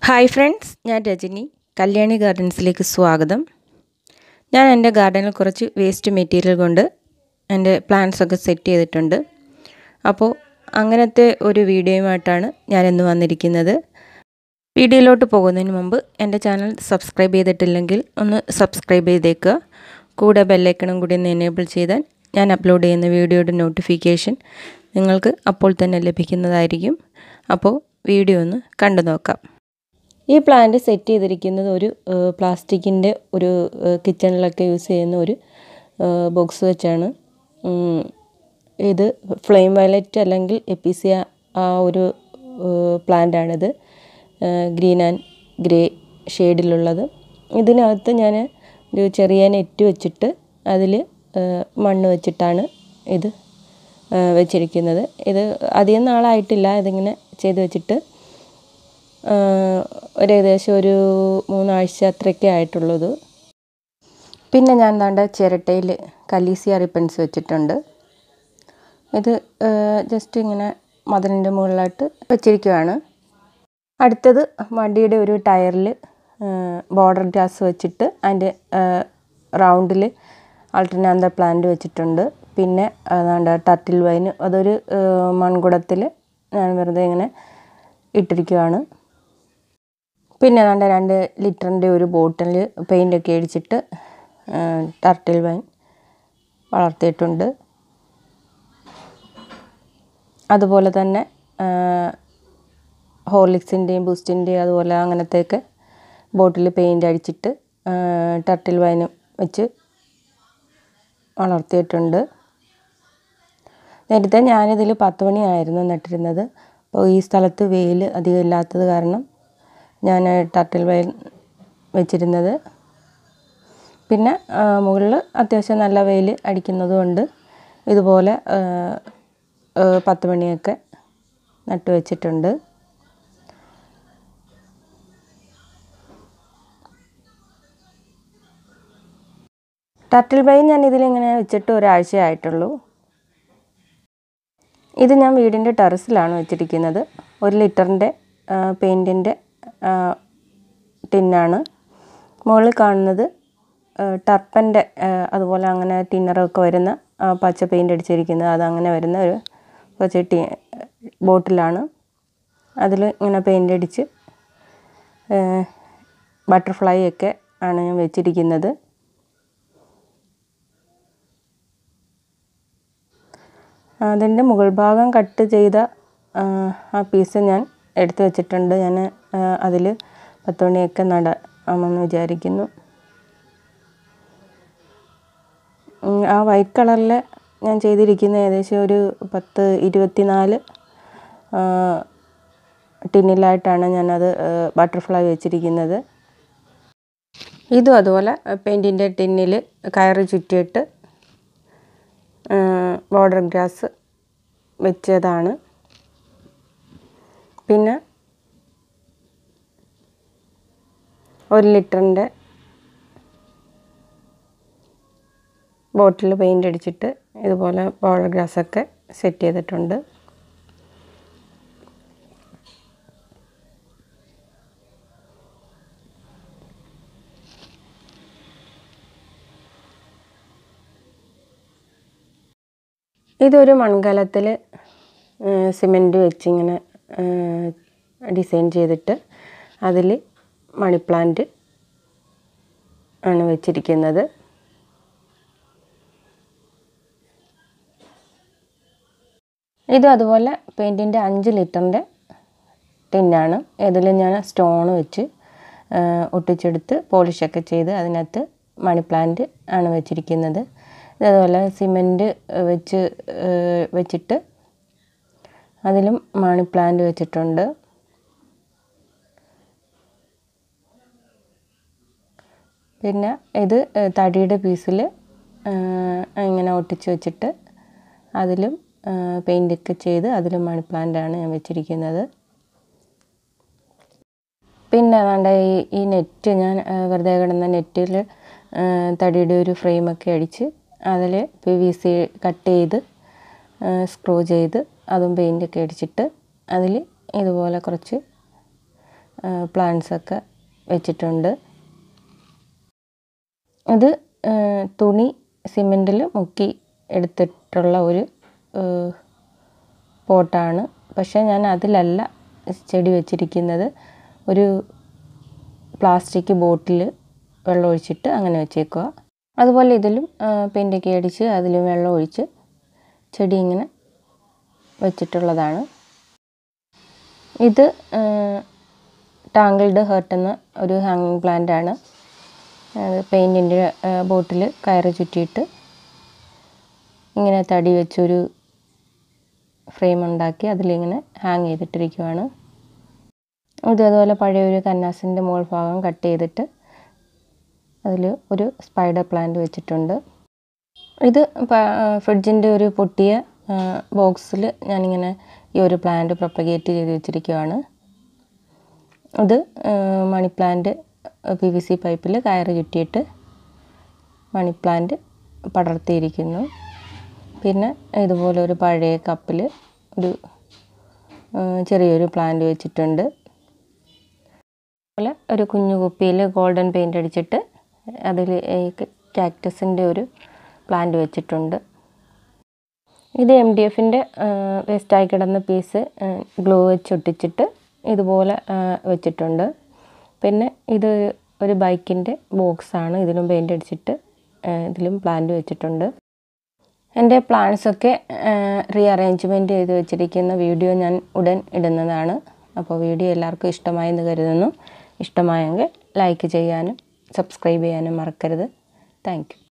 hi friends ഞാൻ രജനി കല്യാണി ഗാർഡൻസിലേക്ക് സ്വാഗതം ഞാൻ എൻ്റെ ഗാർഡനിൽ കുറച്ച് വേസ്റ്റ് മെറ്റീരിയൽ കൊണ്ട് എൻ്റെ പ്ലാന്റ്സ് ഒക്കെ സെറ്റ് ചെയ്തിട്ടുണ്ട് അപ്പോൾ അങ്ങനത്തെ ഒരു വീഡിയോയുമായിട്ടാണ് ഞാൻ ഇന്ന് വന്നിരിക്കുന്നത് വീഡിയോയിലോട്ട് പോകുന്നതിന് മുമ്പ് എൻ്റെ ചാനൽ സബ്സ്ക്രൈബ് ചെയ്തിട്ടില്ലെങ്കിൽ ഒന്ന് സബ്സ്ക്രൈബ് ചെയ്തേക്കുക കൂടെ ബെല്ലൈക്കണും കൂടി ഒന്ന് എനേബിൾ ചെയ്താൽ ഞാൻ അപ്ലോഡ് ചെയ്യുന്ന വീഡിയോയുടെ നോട്ടിഫിക്കേഷൻ നിങ്ങൾക്ക് അപ്പോൾ തന്നെ ലഭിക്കുന്നതായിരിക്കും അപ്പോൾ വീഡിയോ ഒന്ന് കണ്ടു നോക്കാം ഈ പ്ലാന്റ് സെറ്റ് ചെയ്തിരിക്കുന്നത് ഒരു പ്ലാസ്റ്റിക്കിൻ്റെ ഒരു കിച്ചണിലൊക്കെ യൂസ് ചെയ്യുന്ന ഒരു ബോക്സ് വെച്ചാണ് ഇത് ഫ്ലെയിം വയലറ്റ് അല്ലെങ്കിൽ എപ്പിസിയ ആ ഒരു പ്ലാന്റാണിത് ഗ്രീൻ ആൻഡ് ഗ്രേ ഷെയ്ഡിലുള്ളത് ഇതിനകത്ത് ഞാൻ ഒരു ചെറിയ നെറ്റ് വെച്ചിട്ട് അതിൽ മണ്ണ് വെച്ചിട്ടാണ് ഇത് വെച്ചിരിക്കുന്നത് ഇത് അധികം നാളായിട്ടില്ല ഇതിങ്ങനെ ചെയ്ത് വെച്ചിട്ട് ഒരു ഏകദേശം ഒരു മൂന്നാഴ്ച അത്രയൊക്കെ ആയിട്ടുള്ളത് പിന്നെ ഞാൻ എന്താണ്ട് ചിരട്ടയിൽ കലീസിയ റിപ്പൻസ് വെച്ചിട്ടുണ്ട് ഇത് ജസ്റ്റ് ഇങ്ങനെ മതിലിൻ്റെ മുകളിലായിട്ട് വെച്ചിരിക്കുകയാണ് അടുത്തത് വണ്ടിയുടെ ഒരു ടയറിൽ ബോർഡർ ഗ്ലാസ് വെച്ചിട്ട് അതിൻ്റെ റൗണ്ടിൽ ആൾട്ടർനാന്ത പ്ലാന്റ് വെച്ചിട്ടുണ്ട് പിന്നെ അതാണ്ട് ടർട്ടിൽ വൈൻ അതൊരു മൺകുടത്തിൽ ഞാൻ വെറുതെ ഇങ്ങനെ ഇട്ടിരിക്കുകയാണ് പിന്നെ അതാണ്ട് രണ്ട് ലിറ്ററിൻ്റെ ഒരു ബോട്ടിൽ പെയിൻ്റൊക്കെ അടിച്ചിട്ട് ടർട്ടിൽ വൈൻ വളർത്തിയിട്ടുണ്ട് അതുപോലെ തന്നെ ഹോർലിക്സിൻ്റെയും ബൂസ്റ്റിൻ്റെയും അതുപോലെ അങ്ങനത്തെയൊക്കെ ബോട്ടിൽ പെയിൻ്റ് അടിച്ചിട്ട് ടർട്ടിൽ വൈനും വെച്ച് വളർത്തിയിട്ടുണ്ട് നേരത്തെ ഞാനിതിൽ പത്ത് മണിയായിരുന്നു നട്ടിരുന്നത് അപ്പോൾ ഈ സ്ഥലത്ത് വെയിൽ അധികം ഇല്ലാത്തത് കാരണം ഞാൻ ടർട്ടിൽ വൈൻ വെച്ചിരുന്നത് പിന്നെ മുകളിൽ അത്യാവശ്യം നല്ല വെയിൽ അടിക്കുന്നത് കൊണ്ട് ഇതുപോലെ പത്ത് മണിയൊക്കെ നട്ടു വെച്ചിട്ടുണ്ട് ടർട്ടിൽ വൈൻ ഞാൻ ഇതിലിങ്ങനെ വെച്ചിട്ട് ഒരാഴ്ച ആയിട്ടുള്ളൂ ഇത് ഞാൻ വീടിൻ്റെ ടെറസിലാണ് വെച്ചിരിക്കുന്നത് ഒരു ലിറ്ററിൻ്റെ പെയിൻറ്റിൻ്റെ ടിന്നാണ് മുകളിൽ കാണുന്നത് ടർപ്പൻ്റെ അതുപോലെ അങ്ങനെ ടിന്നറൊക്കെ വരുന്ന പച്ച പെയിൻ്റ് അടിച്ചിരിക്കുന്നത് അതങ്ങനെ വരുന്ന ഒരു കുറച്ച് ടി ബോട്ടിലാണ് അതിൽ ഇങ്ങനെ പെയിൻ്റ് അടിച്ച് ബട്ടർഫ്ലൈ ഒക്കെ ആണ് ഞാൻ വെച്ചിരിക്കുന്നത് അതിൻ്റെ മുകൾ ഭാഗം കട്ട് ചെയ്ത ആ പീസ് ഞാൻ എടുത്തു വെച്ചിട്ടുണ്ട് ഞാൻ അതിൽ പത്ത് മണിയൊക്കെ നടാമെന്ന് വിചാരിക്കുന്നു ആ വൈറ്റ് കളറിൽ ഞാൻ ചെയ്തിരിക്കുന്ന ഏകദേശം ഒരു പത്ത് ഇരുപത്തിനാല് ടിന്നിലായിട്ടാണ് ഞാനത് ബട്ടർഫ്ലൈ വെച്ചിരിക്കുന്നത് ഇതും അതുപോലെ പെയിൻറ്റിൻ്റെ ടിന്നിൽ കയറ് ചുറ്റിയിട്ട് ബോർഡർ ഗ്രാസ് വെച്ചതാണ് പിന്നെ ഒരു ലിറ്ററിൻ്റെ ബോട്ടിൽ പെയിൻ്റ് അടിച്ചിട്ട് ഇതുപോലെ ബോർഡർ ഗ്രാസൊക്കെ സെറ്റ് ചെയ്തിട്ടുണ്ട് ഇതൊരു മൺകലത്തിൽ സിമെൻറ്റ് വെച്ചിങ്ങനെ ഡിസൈൻ ചെയ്തിട്ട് അതിൽ മണി പ്ലാന്റ് ആണ് വെച്ചിരിക്കുന്നത് ഇതും അതുപോലെ പെയിൻറ്റിൻ്റെ അഞ്ച് ലിറ്ററിൻ്റെ ടിന്നാണ് ഇതിൽ ഞാൻ സ്റ്റോൺ വെച്ച് ഒട്ടിച്ചെടുത്ത് പോളിഷൊക്കെ ചെയ്ത് അതിനകത്ത് മണി പ്ലാന്റ് ആണ് വെച്ചിരിക്കുന്നത് അതുപോലെ സിമെൻറ്റ് വെച്ച് വെച്ചിട്ട് അതിലും മണി പ്ലാന്റ് വെച്ചിട്ടുണ്ട് പിന്നെ ഇത് തടിയുടെ പീസിൽ ഇങ്ങനെ ഒട്ടിച്ച് വെച്ചിട്ട് അതിലും പെയിൻ്റൊക്കെ ചെയ്ത് അതിലും മണി പ്ലാന്റാണ് ഞാൻ വെച്ചിരിക്കുന്നത് പിന്നെ വേണ്ട ഈ ഈ നെറ്റ് ഞാൻ വെറുതെ കിടന്ന നെറ്റിൽ തടിയുടെ ഒരു ഫ്രെയിമൊക്കെ അടിച്ച് അതിൽ പി വി സി കട്ട് ചെയ്ത് സ്ക്രൂ ചെയ്ത് അതും പെയിൻ്റൊക്കെ അടിച്ചിട്ട് അതിൽ ഇതുപോലെ കുറച്ച് പ്ലാന്റ്സൊക്കെ വെച്ചിട്ടുണ്ട് ഇത് തുണി സിമെൻറ്റിൽ മുക്കി എടുത്തിട്ടുള്ള ഒരു പോട്ടാണ് പക്ഷേ ഞാൻ അതിലല്ല ചെടി വെച്ചിരിക്കുന്നത് ഒരു പ്ലാസ്റ്റിക് ബോട്ടിൽ വെള്ളം ഒഴിച്ചിട്ട് അങ്ങനെ വെച്ചേക്കുക അതുപോലെ ഇതിലും പെയിൻ്റൊക്കെ അടിച്ച് അതിലും വെള്ളം ഒഴിച്ച് ചെടി ഇങ്ങനെ വെച്ചിട്ടുള്ളതാണ് ഇത് ടാങ്കിൾഡ് ഹേർട്ട് എന്ന ഒരു ഹാങ്ങിങ് പ്ലാന്റ് ആണ് പെയിൻറ്റിൻ്റെ ബോട്ടിൽ കയറ് ചുറ്റിയിട്ട് ഇങ്ങനെ തടി വെച്ചൊരു ഫ്രെയിം ഉണ്ടാക്കി അതിലിങ്ങനെ ഹാങ് ചെയ്തിട്ടിരിക്കുവാണ് ഇത് അതുപോലെ പഴയ ഒരു കന്നാസിൻ്റെ മുകൾ ഭാഗം കട്ട് ചെയ്തിട്ട് അതിൽ ഒരു സ്പൈഡർ പ്ലാന്റ് വെച്ചിട്ടുണ്ട് ഇത് ഫ്രിഡ്ജിൻ്റെ ഒരു പൊട്ടിയ ബോക്സിൽ ഞാനിങ്ങനെ ഈ ഒരു പ്ലാന്റ് പ്രൊപ്പഗേറ്റ് ചെയ്ത് വെച്ചിരിക്കുവാണ് ഇത് money plant P V C പൈപ്പിൽ കയറ് ചുറ്റിയിട്ട് മണി പ്ലാന്റ് പടർത്തിയിരിക്കുന്നു പിന്നെ ഇതുപോലെ ഒരു പഴയ കപ്പിൽ ഒരു ചെറിയൊരു പ്ലാന്റ് വെച്ചിട്ടുണ്ട് അതുപോലെ ഒരു കുഞ്ഞു കുപ്പിയിൽ ഗോൾഡൻ പെയിൻ്റ് അടിച്ചിട്ട് അതിൽ കാക്ടസിൻ്റെ ഒരു പ്ലാന്റ് വെച്ചിട്ടുണ്ട് ഇത് എം ഡി എഫിൻ്റെ വേസ്റ്റായി കിടന്ന പീസ് ഗ്ലൂ വെച്ച് ഒട്ടിച്ചിട്ട് ഇതുപോലെ വെച്ചിട്ടുണ്ട് പിന്നെ ഇത് ഒരു ബൈക്കിൻ്റെ ബോക്സാണ് ഇതിലും പെയിൻ്റ് അടിച്ചിട്ട് ഇതിലും പ്ലാന്റ് വെച്ചിട്ടുണ്ട് എൻ്റെ പ്ലാൻസൊക്കെ റീ അറേഞ്ച്മെൻറ്റ് ചെയ്ത് വെച്ചിരിക്കുന്ന വീഡിയോ ഞാൻ ഉടൻ ഇടുന്നതാണ് അപ്പോൾ വീഡിയോ എല്ലാവർക്കും ഇഷ്ടമായെന്ന് കരുതുന്നു ഇഷ്ടമായെങ്കിൽ ലൈക്ക് ചെയ്യാനും സബ്സ്ക്രൈബ് ചെയ്യാനും മറക്കരുത് താങ്ക്